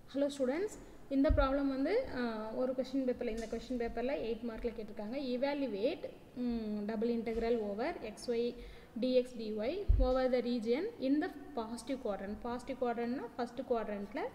hello students இந்த problem வந்து ஆஹ், ஒரு கொஷின் பேப்பரில் இந்த கொஷின் பேப்பரில் எயிட் மார்க்கில் கேட்டிருக்காங்க evaluate double integral over x y d x d y over the region in the positive quadrant positive குவாட்ரண்ட்னா ஃபஸ்ட்டு குவாட்ரண்ட்டில்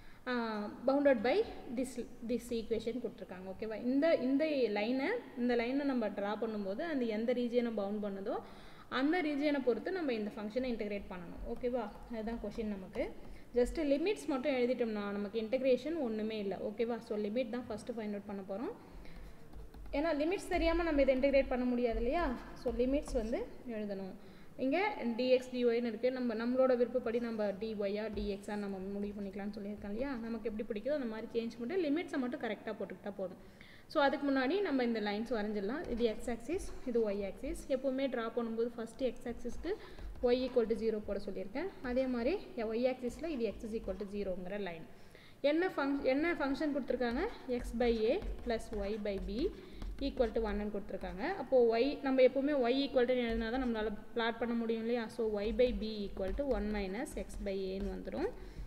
bounded by this this equation கொடுத்துருக்காங்க ஓகேவா இந்த இந்த லைனை இந்த லைனை நம்ம ட்ரா பண்ணும்போது அந்த எந்த ரீஜியனை பவுண்ட் பண்ணுதோ அந்த ரீஜியனை பொறுத்து நம்ம இந்த ஃபங்க்ஷனை இன்டகிரேட் பண்ணணும் ஓகேவா அதுதான் கொஷின் நமக்கு ஜஸ்ட் லிமிட்ஸ் மட்டும் எழுதிட்டோம்னா நமக்கு இன்டகிரேஷன் ஒன்றுமே இல்லை ஓகேவா ஸோ லிமிட் தான் ஃபஸ்ட்டு ஃபைண்ட் அவுட் பண்ண போகிறோம் ஏன்னா லிமிட்ஸ் தெரியாமல் நம்ம இதை இன்டகிரேட் பண்ண முடியாது இல்லையா ஸோ லிமிட்ஸ் வந்து எழுதணும் இங்கே டிஎக்ஸ் டிஒய்னு இருக்குது நம்ம நம்மளோட விருப்பப்படி நம்ம டிஒய்யா டிஎக்ஸா நம்ம முடிவு பண்ணிக்கலாம்னு சொல்லியிருக்கோம் இல்லையா நமக்கு எப்படி பிடிக்குதோ அந்த மாதிரி சேஞ்ச் பண்ணிட்டு லிமிட்ஸை மட்டும் கரெக்டாக போட்டுக்கிட்டா போதும் ஸோ அதுக்கு முன்னாடி நம்ம இந்த லைன்ஸ் வரைஞ்சிடலாம் இது எக்ஸ் ஆக்சிஸ் இது ஒய் ஆக்சிஸ் எப்போவுமே ட்ரா பண்ணும்போது ஃபஸ்ட்டு எக்ஸ் ஆக்சிஸ்க்கு ஒய் ஈக்குவல் டு ஜீரோ போட சொல்லியிருக்கேன் அதே மாதிரி ஒய் ஆக்சிஸில் இது எக்ஸ் இஸ் ஈக்குவல் டு ஜீரோங்கிற லைன் என்ன ஃபங்க் என்ன ஃபங்க்ஷன் கொடுத்துருக்காங்க x by a plus y by b equal to ஒன்னு கொடுத்துருக்காங்க அப்போது ஒய் நம்ம எப்போவுமே ஒய் ஈக்குவல் டு எழுதினா தான் நம்மளால் பிளாட் பண்ண முடியும் இல்லையா so y by b equal to one minus x by ஏன்னு வந்துடும்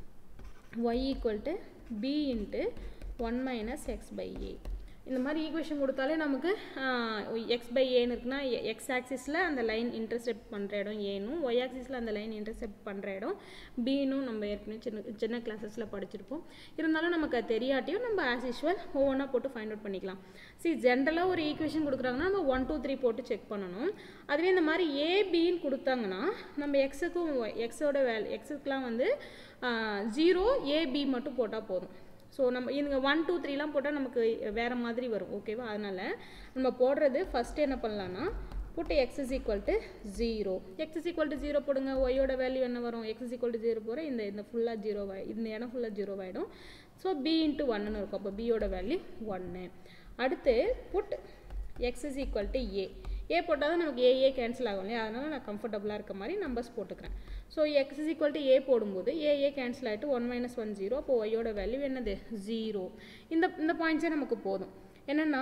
y equal to b into one minus x by a இந்த மாதிரி ஈக்குவேஷன் கொடுத்தாலே நமக்கு எக்ஸ் பை ஏன்னு இருக்குன்னா எக்ஸ் ஆக்சிஸில் அந்த லைன் இன்டர்செப்ட் பண்ணுற இடம் ஏனும் ஒய் ஆக்சிஸில் அந்த லைன் இன்டர்செப்ட் பண்ணுற இடம் பீனும் நம்ம ஏற்கனவே சின்ன சின்ன கிளாஸஸில் படிச்சிருப்போம் இருந்தாலும் நமக்கு அது தெரியாட்டியும் நம்ம ஆஸ் யூஷுவல் ஒவ்வொன்றா போட்டு ஃபைண்ட் அவுட் பண்ணிக்கலாம் சி ஜென்ரலாக ஒரு ஈக்குவேஷன் கொடுக்குறாங்கன்னா நம்ம ஒன் டூ த்ரீ போட்டு செக் பண்ணணும் அதுவே இந்த மாதிரி ஏபின்னு கொடுத்தாங்கன்னா நம்ம எக்ஸுக்கும் எக்ஸோட வேல் எக்ஸுக்கெலாம் வந்து ஜீரோ ஏபி மட்டும் போட்டால் போதும் ஸோ நம்ம இதுங்க ஒன் டூ த்ரீலாம் போட்டால் நமக்கு வேறு மாதிரி வரும் ஓகேவா அதனால் நம்ம போடுறது ஃபஸ்ட்டு என்ன பண்ணலான்னா put x is equal to zero x is equal to zero போடுங்க ஒய்யோட வேல்யூ என்ன வரும் x is equal to zero போகிற இந்த இந்த ஃபுல்லாக ஜீரோவாய் இந்த இடம் ஃபுல்லாக ஜீரோவாயிடும் ஸோ பி இன்ட்டு ஒன்னு இருக்கும் அப்போ பியோட வேல்யூ ஒன்று அடுத்து put x is equal to a a போட்டால் தான் நமக்கு ஏஏ கேன்சல் ஆகும் இல்லையா அதனால் நான் கம்ஃபர்டபுளாக இருக்க மாதிரி நம்பர்ஸ் போட்டுக்கிறேன் so x is equal to a போடும்போது ஏஏ கேன்சல் ஆகிட்டு ஒன் மைனஸ் ஒன் ஜீரோ அப்போ ஒய்யோட வேல்யூ என்னது ஜீரோ இந்த இந்த பாயிண்ட்ஸே நமக்கு போதும் என்னென்னா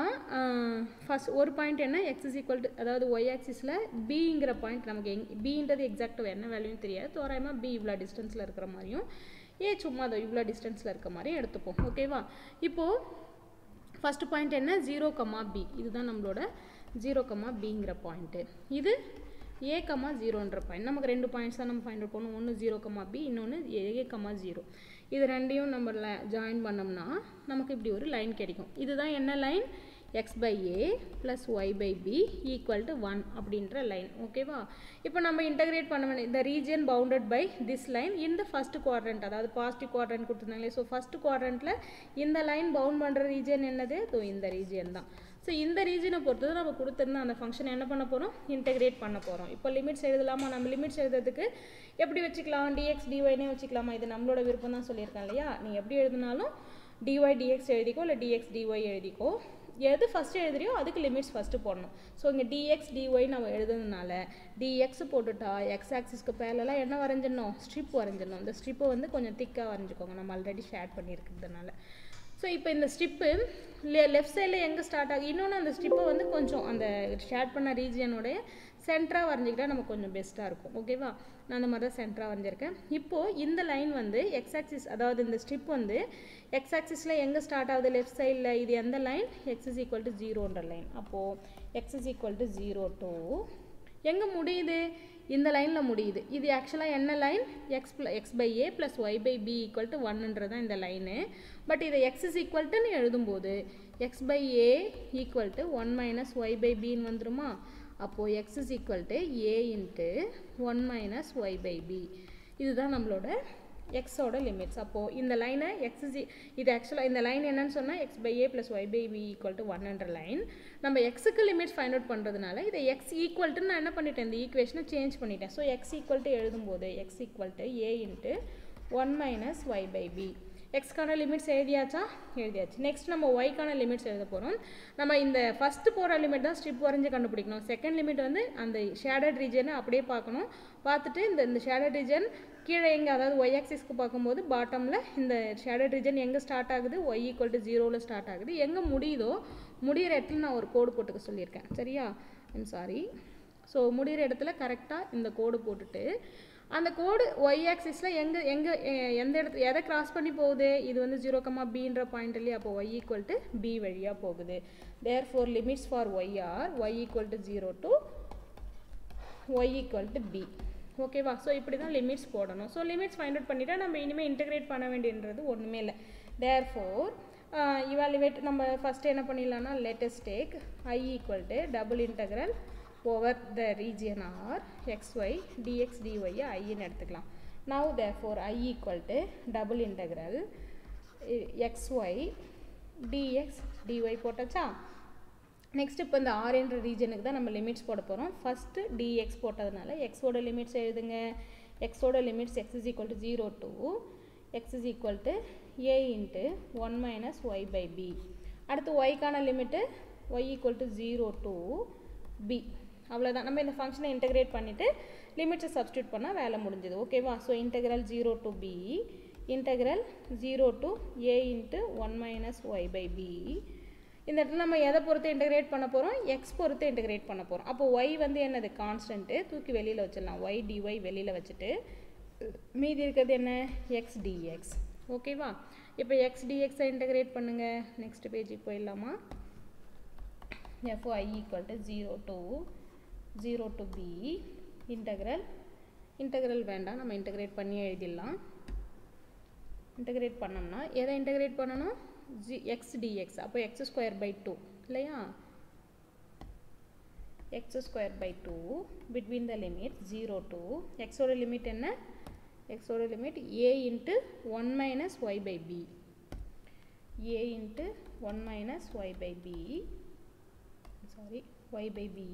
ஃபஸ்ட் ஒரு பாயிண்ட் என்ன எக்ஸ் இஸ் ஈக்குவல் டு அதாவது ஒய் ஆக்சிஸில் பிங்கிற பாயிண்ட் நமக்கு எங் பின்றது எக்ஸாக்டாக என்ன வேல்யூன்னு தெரியாது தோராயமாக பி இவ்வளோ டிஸ்டன்ஸில் இருக்கிற மாதிரியும் ஏ சும்மா அதை இவ்வளோ டிஸ்டன்ஸில் இருக்க மாதிரியும் எடுத்துப்போம் ஓகேவா இப்போது ஃபஸ்ட்டு பாயிண்ட் என்ன ஜீரோ கமா பி இதுதான் நம்மளோட ஜீரோ கமா பிங்கிற பாயிண்ட்டு இது ஏ கமா ஜீரோன்ற பாயிண்ட் நமக்கு ரெண்டு பாயிண்ட்ஸ் தான் நம்ம ஃபைண்ட் அவுட் பண்ணணும் ஒன்று ஜீரோ கமா பி இன்னொன்று ஏ கமா ஜீரோ இது ரெண்டையும் நம்ம ஜாயின் பண்ணோம்னா நமக்கு இப்படி ஒரு லைன் கிடைக்கும் இதுதான் என்ன line x by a plus y by b equal to one அப்படின்ற லைன் ஓகேவா இப்போ நம்ம இன்டகிரேட் பண்ண வேண்டிய இந்த region bounded by this line இந்த ஃபஸ்ட் குவாட்ரண்ட் அதாவது பாசிட்டிவ் குவாட்ரண்ட் கொடுத்துருந்தாங்களே ஸோ ஃபஸ்ட் குவாட்ரண்ட்டில் இந்த லைன் பவுண்ட் பண்ணுற ரீஜியன் என்னது ஸோ இந்த ரீஜியன் தான் ஸோ இந்த ரீஜனை பொறுத்து நம்ம கொடுத்துருந்த அந்த ஃபங்க்ஷன் என்ன பண்ண போகிறோம் இன்டெகிரேட் பண்ண போகிறோம் இப்போ லிமிட்ஸ் எழுதலாமா நம்ம லிமிட்ஸ் எழுதுறதுக்கு எப்படி வச்சுக்கலாம் டிஎக்ஸ் டிஒய்னே வச்சுக்கலாமா இது நம்மளோட விருப்பம் தான் சொல்லியிருக்கேன் இல்லையா நீ எப்படி எழுதினாலும் டிஒய் டிஎக்ஸ் எழுதிக்கோ இல்லை டிஎக்ஸ் டிஒய் எழுதிக்கோ எது ஃபஸ்ட்டு எழுதுறியோ அதுக்கு லிமிட்ஸ் ஃபஸ்ட்டு போடணும் ஸோ இங்கே டிஎக்ஸ் டிஒய் நம்ம எழுதுனதுனால டிஎக்ஸ் போட்டுட்டா எக்ஸ் ஆக்சிஸ்க்கு பேரலாம் என்ன வரைஞ்சிடணும் ஸ்ட்ரிப் வரைஞ்சிடணும் இந்த ஸ்ட்ரிப்பை வந்து கொஞ்சம் திக்காக வரைஞ்சிக்கோங்க நம்ம ஆல்ரெடி ஷேர் பண்ணியிருக்கிறதுனால ஸோ இப்போ இந்த ஸ்ட்ரிப்பு லெஃப்ட் சைடில் எங்கே ஸ்டார்ட் ஆகுது இன்னொன்று அந்த ஸ்ட்ரிப்பை வந்து கொஞ்சம் அந்த ஷேர் பண்ண ரீஜியனுடைய சென்டராக வரைஞ்சிக்கிட்டா நமக்கு கொஞ்சம் பெஸ்ட்டாக இருக்கும் ஓகேவா நான் அந்த மாதிரி தான் சென்டராக வரைஞ்சிருக்கேன் இப்போது இந்த லைன் வந்து எக்ஸ் ஆக்சிஸ் அதாவது இந்த ஸ்ட்ரிப் வந்து எக்ஸ் ஆக்சிஸில் எங்கே ஸ்டார்ட் ஆகுது லெஃப்ட் சைடில் இது எந்த line x is equal to ஜீரோன்ற லைன் அப்போது x is equal to zero to எங்கே முடியுது இந்த லைனில் முடியுது இது ஆக்சுவலாக என்ன லைன் எக்ஸ் ப்ள x by a plus y by b equal to ஒன்னுன்றது தான் இந்த லைனு பட் இதை எக்ஸ் இஸ் ஈக்குவல் டுன்னு எழுதும்போது x by a equal to one minus y by பின்னு வந்துருமா அப்போது x is equal to a into one minus y by b இதுதான் நம்மளோட எக்ஸோட லிமிட்ஸ் அப்போது இந்த லைனை எக்ஸ் இஸ் இது ஆக்சுவலாக இந்த லைன் என்னன்னு சொன்னால் x by a plus y by b equal to ஒன்ன்ற லைன் நம்ம எக்ஸுக்கு லிமிட்ஸ் ஃபைண்ட் அவுட் பண்ணுறதுனால இதை எக்ஸ் ஈக்குவல் டு நான் என்ன பண்ணிட்டேன் இந்த ஈக்குவேஷனை சேஞ்ச் பண்ணிட்டேன் ஸோ எக்ஸ் ஈக்குவல் டு எழுதும்போது x equal to a into one minus y by b எக்ஸ்க்கான லிமிட்ஸ் எழுதியாச்சா எழுதியாச்சு நெக்ஸ்ட் நம்ம ஒய்க்கான லிமிட்ஸ் எழுத போகிறோம் நம்ம இந்த ஃபஸ்ட்டு போகிற லிமிட் தான் ஸ்ட்ரிப் வரைஞ்சி கண்டுபிடிக்கணும் செகண்ட் லிமிட் வந்து அந்த ஷேடட் ரீஜனை அப்படியே பார்க்கணும் பார்த்துட்டு இந்த இந்த ஷேடட் ரீஜன் கீழே எங்கே அதாவது ஒய் ஆக்சிஸ்க்கு பார்க்கும்போது பாட்டமில் இந்த ஷேடட் ரீஜன் எங்கே ஸ்டார்ட் ஆகுது ஒய் ஈக்குவல் டு ஜீரோவில் ஸ்டார்ட் ஆகுது எங்கே முடியுதோ முடிகிற இடத்துல நான் ஒரு கோடு போட்டுக்க சொல்லியிருக்கேன் சரியா ஐம் சாரி ஸோ முடிகிற இடத்துல கரெக்டாக இந்த கோடு போட்டுட்டு அந்த கோடு ஒய் ஆக்சிஸில் எங்கே எங்கே எந்த இடத்து எதை கிராஸ் பண்ணி போகுது இது வந்து ஜீரோ கமா பின்ற பாயிண்ட் இல்லையா அப்போ ஒய் ஈக்குவல் டு பி வழியாக போகுது therefore limits for y are y equal to zero to y equal to B ஓகேவா ஸோ இப்படி தான் லிமிட்ஸ் போடணும் ஸோ லிமிட்ஸ் ஃபைண்ட் அவுட் பண்ணிவிட்டா நம்ம இனிமேல் இன்டெகிரேட் பண்ண வேண்டியன்றது ஒன்றுமே இல்லை தேர் ஃபோர் இவாலுவேட் நம்ம ஃபஸ்ட்டு என்ன பண்ணிடலாம்னா let us take I equal to double integral over the region R x y d x டிஒய்யை ஐன்னு எடுத்துக்கலாம் now therefore I equal to double integral x y d x d y போட்டாச்சா நெக்ஸ்ட் இப்போ இந்த ஆர்என்ற ரீஜனுக்கு தான் நம்ம லிமிட்ஸ் போட போகிறோம் ஃபஸ்ட்டு டிஎக்ஸ் போட்டதுனால எக்ஸோட லிமிட்ஸ் எழுதுங்க எக்ஸோட limits x is equal to zero to x is equal to a into one minus y by b அடுத்து ஒய்க்கான limit y equal to zero to b அவ்வளோதான் நம்ம இந்த ஃபங்க்ஷனை இன்டகிரேட் பண்ணிவிட்டு லிமிட்ஸை சப்ஸ்டியூட் பண்ணால் வேலை முடிஞ்சது ஓகேவா so integral zero to b integral zero to a into one minus y by b இந்த இடத்துல நம்ம எதை பொறுத்து இன்டகிரேட் பண்ண போகிறோம் எக்ஸ் பொறுத்து இன்டகிரேட் பண்ண போகிறோம் அப்போ ஒய் வந்து என்னது கான்ஸ்டன்ட்டு தூக்கி வெளியில் வச்சிடலாம் ஒய் டிஒய் வெளியில் வச்சுட்டு மீதி இருக்கிறது என்ன எக்ஸ் டிஎக்ஸ் ஓகேவா இப்போ எக்ஸ் டிஎக்ஸை இன்டகிரேட் பண்ணுங்கள் நெக்ஸ்ட் பேஜுக்கு போயிடலாமா F I equal to zero to zero to b integral integral வேண்டாம் நம்ம இன்டகிரேட் பண்ணி எழுதிடலாம் இன்டகிரேட் பண்ணோம்னா எதை இன்டகிரேட் பண்ணணும் ஜி எக்ஸ் டிஎக்ஸ் அப்போ எக்ஸ் ஸ்கொயர் பை டூ இல்லையா x square by two between the limit zero to எக்ஸோட லிமிட் என்ன எக்ஸோட limit a into one minus y by b a into one minus y by b sorry y by b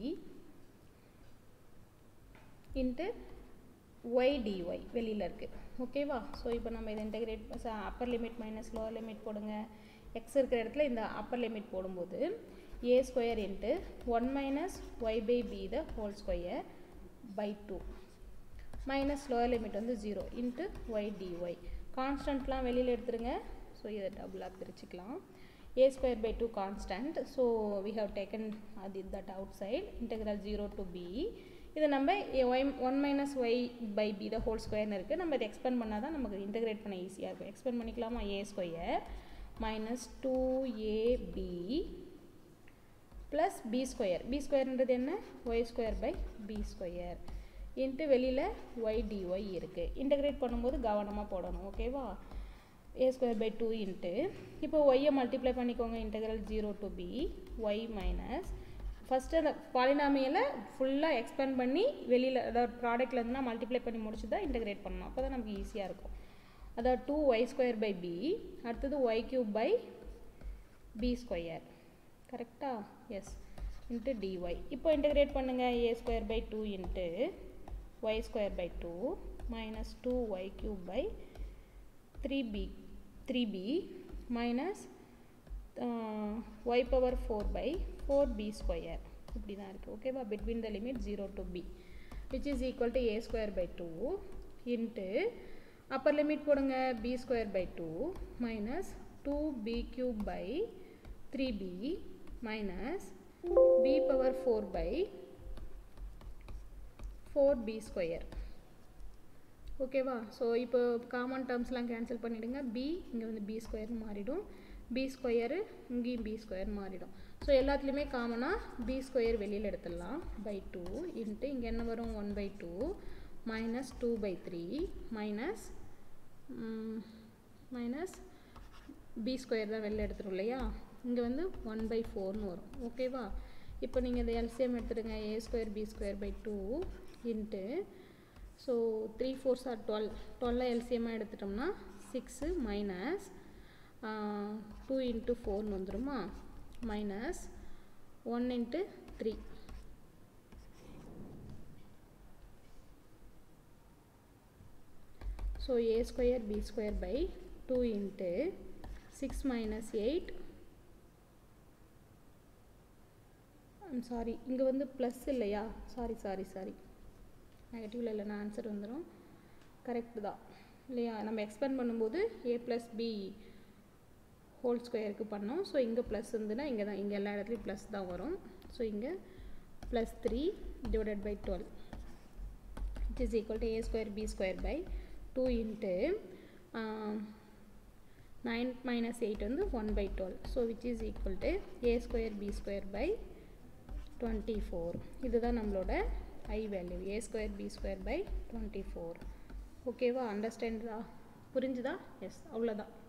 into y d y வெளியில் இருக்குது ஓகேவா so இப்போ நம்ம இதை integrate upper limit minus lower limit போடுங்க எக்ஸ் இருக்கிற இடத்துல இந்த அப்பர் லிமிட் போடும்போது ஏ square into one minus y by b the whole square by two minus lower limit வந்து ஜீரோ இன்ட்டு ஒய் டிஒய் கான்ஸ்டன்ட்லாம் வெளியில் எடுத்துருங்க ஸோ இதை டபுளாக பிரிச்சுக்கலாம் a square by two constant so we have taken அது that outside integral zero to b இது நம்ம y one minus y by b the whole ஸ்கொயர்னு இருக்குது நம்ம இதை எக்ஸ்பெண்ட் பண்ணால் தான் நமக்கு இன்டெகிரேட் பண்ண ஈஸியாக இருக்கும் எக்ஸ்பெண்ட் பண்ணிக்கலாமா a square minus two a b plus b square b ஸ்கொயர்ன்றது என்ன y square by b square into வெளியில் ஒய் டிஒய் இருக்குது இன்டெகிரேட் பண்ணும்போது கவனமாக போடணும் ஓகேவா a square by two into இப்போ ஒய்யை மல்டிப்ளை பண்ணிக்கோங்க integral zero to b y minus first அந்த பாலினாமியலை ஃபுல்லாக எக்ஸ்பேண்ட் பண்ணி வெளியில் அதாவது ப்ராடக்ட்டில் இருந்தால் மல்டிப்ளை பண்ணி முடிச்சு தான் இன்டெகிரேட் பண்ணணும் அப்போ தான் நமக்கு ஈஸியாக இருக்கும் அதாவது two y square by b அடுத்தது y cube by b square கரெக்டா எஸ் இன்ட்டு டிஒய் இப்போ இன்டெகிரேட் பண்ணுங்கள் a square by two into y square by two minus two y cube by three b three b minus y power four by four b square இப்படி தான் இருக்குது ஓகேவா between the limit zero to b which is equal to a square by two into upper limit போடுங்க B square by two minus two b cube by three b minus b power four by four b square ஓகேவா so இப்போ common டேர்ம்ஸ்லாம் cancel பண்ணிவிடுங்க b இங்கே வந்து b ஸ்கொயர்னு மாறிடும் b square இங்கேயும் பி ஸ்கொயர் மாறிடும் ஸோ எல்லாத்துலேயுமே காமனாக பி ஸ்கொயர் வெளியில் எடுத்துடலாம் பை டூ இன்ட்டு இங்கே என்ன வரும் one by two minus two by three minus minus b square தான் வெளில எடுத்துரும் இல்லையா இங்கே வந்து ஒன் பை ஃபோர்னு வரும் ஓகேவா இப்போ நீங்கள் இந்த எல்சிஎம் எடுத்துடுங்க a square b square by two into so three fours are twelve டுவெல்லை எல்சிஎம்மாக எடுத்துட்டோம்னா சிக்ஸு மைனஸ் டூ இன்ட்டு ஃபோர்னு வந்துடுமா minus one into three so a square b square by two into six minus eight sorry இங்கே வந்து plus இல்லையா sorry sorry sorry நெகட்டிவில் இல்லைனா answer வந்துடும் கரெக்டு தான் இல்லையா நம்ம எக்ஸ்பேண்ட் பண்ணும்போது ஏ ப்ளஸ் பி ஹோல் ஸ்கொயருக்கு பண்ணோம் ஸோ இங்கே ப்ளஸ் இருந்துன்னா இங்கே தான் இங்கே எல்லா இடத்துலையும் ப்ளஸ் தான் வரும் ஸோ இங்கே plus three divided by twelve which is equal to a square b square by 2 into uh, 9 minus 8 வந்து 1 by 12 so which is equal to a square b square by 24 இதுதான் நம்மளோட i value a square b square by 24 ஓகேவா அண்டர்ஸ்டாண்டா புரிஞ்சுதா S அவ்வளோதான்